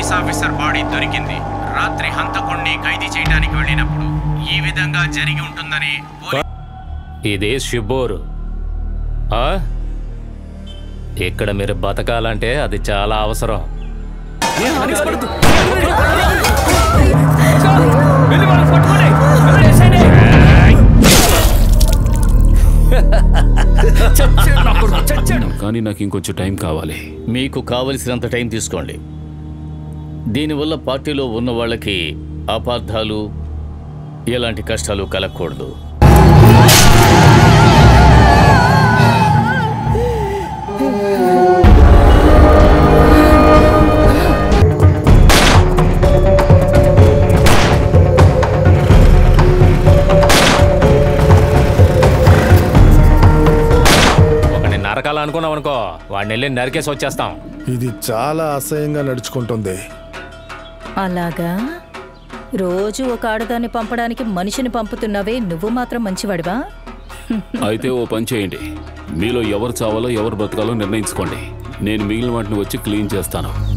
Police officer body దొరికింది రాత్రి హంతకుణ్ణి ఖైదీ చేయడానికి వెళ్ళినప్పుడు ఈ విధంగా జరిగి ఉంటుందని పోలీ- ఇది షిబ్బోరు ఆ? ఇక్కడ మీరు బతకాలంటే అది చాలా అవసరం కానీ నాకు ఇంకొంచెం టైం కావాలి మీకు కావలసినంత టైం తీసుకోండి దీనివల్ల పార్టీలో ఉన్న వాళ్ళకి అపార్థాలు ఎలాంటి కష్టాలు కలగకూడదు ఒకని నరకాలనుకున్నాం అనుకో వాడిని వెళ్ళి నరికేసి వచ్చేస్తాం ఇది చాలా అసహ్యంగా నడుచుకుంటుంది అలాగా రోజు ఒక ఆడదాన్ని పంపడానికి మనిషిని పంపుతున్నావే నువ్వు మాత్రం మంచివాడివా అయితే ఓ పని చేయండి మీలో ఎవరు చావాలో ఎవరు బ్రతకాలో నిర్ణయించుకోండి నేను మిగిలిన వాటిని వచ్చి క్లీన్ చేస్తాను